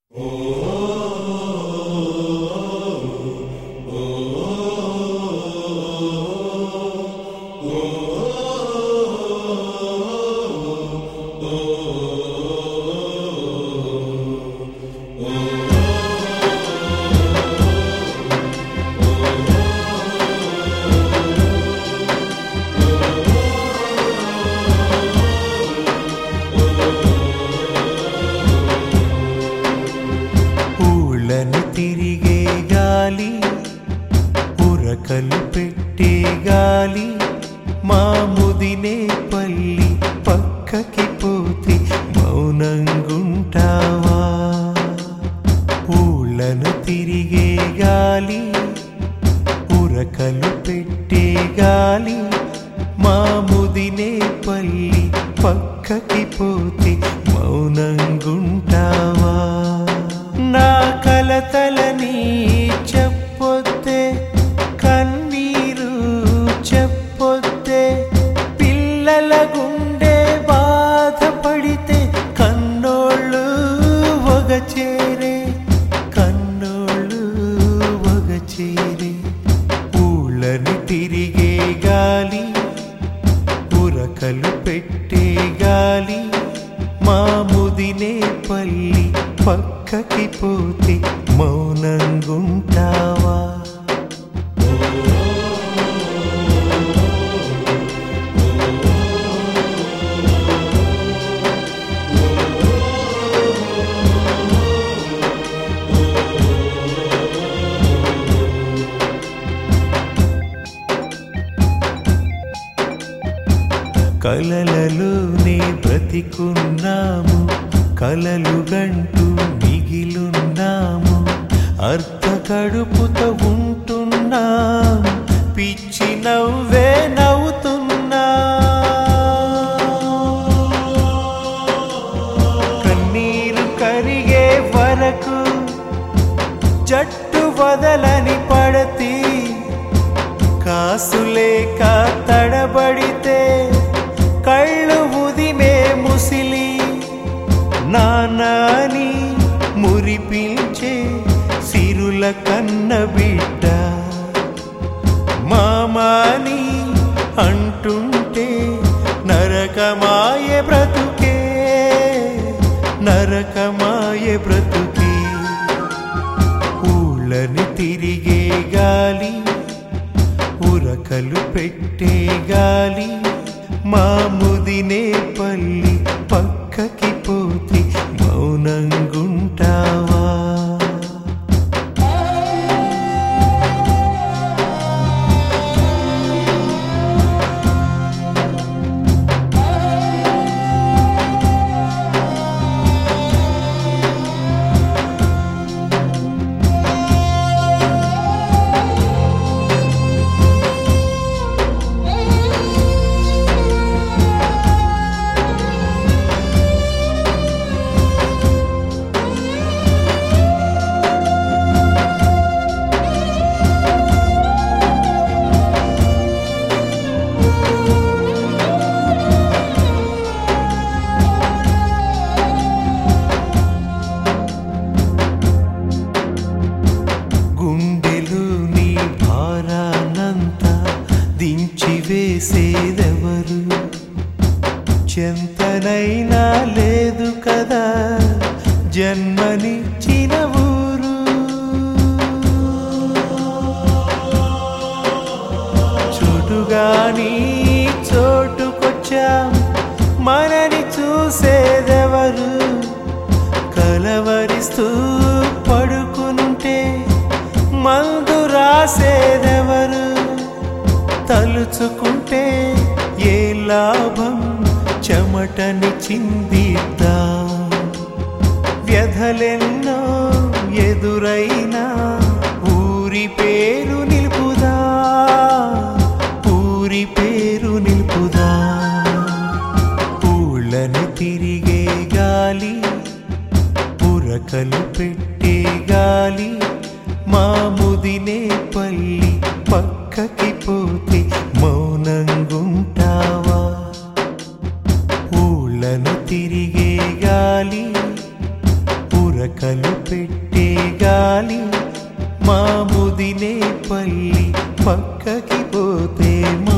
ఊళ్ళను తిరిగే గాలి ఉరకలు పెట్టే గాలి మా ముదినే పల్లి పక్కకి పోతే మౌనంగుంటావా ఊళ్ళను తిరిగే గాలి ఉరకలు పెట్టే గాలి మా ముదినే పల్లి పక్కకి పోతే మౌనంగుంటావా నా కలతలని చెప్పొద్దే కన్నీరు చెప్పొద్దే పిల్లల గుండె బాధపడితే కన్నోళ్ళు ఒక చేరే కన్నోళ్ళు ఒక చేరే ఊళ్ళని తిరిగే గాలి ఉరకలు పెట్టే గాలి మా ముదినే పల్లి పక్కకి పోతే మౌనంగుంటావా కలలలోనే బ్రతికున్నాము కలలు గంటూ మిగిలున్నాము అర్ధ కడుపుతో ఉంటున్నాం పిచ్చి నవ్వే నవ్వుతున్నా కన్నీరు కరిగే వరకు జట్టు వదలని పడతి కాసులేక తడబడితే కళ్ళు ఉదిమే ముసిలి నానాని మురిపించే సిరుల కన్న బిడ్డ మామాని అంటుంటే నరకమాయే బ్రతుకే నరకమాయే బ్రతుకే ఊళ్ళని తిరిగే గాలి ఉరకలు పెట్టే గాలి మా ముదినే పల్లి పక్కకి పోతే మౌనంగుంటావా గుండెలు నీ భారానంతా దించి వేసేదెవరు చెంతనైనా లేదు కదా జన్మనిచ్చిన ఊరు చుడుగాని చోటుకొచ్చాం మనని చూసేదెవరు కలవరిస్తూ పడుకునుంటే మందు రాసేదెవరు తలుచుకుంటే ఏ లాభం చెమటని చిందిద్దా వ్యధలెన్నో ఎదురైనా ఊరి పేరు నిలుపుదా ఊరి పేరు నిలుపుదా ఊళ్ళని తిరిగే గాలి ఉరకలు పెట్టే గాలి మా ముదినే పల్లి పక్కకి పోతే మౌనంగుంటావా ఊళ్ళను తిరిగే గాలి ఉరకలు పెట్టే గాలి మా ముదినే పల్లి పక్కకి పోతే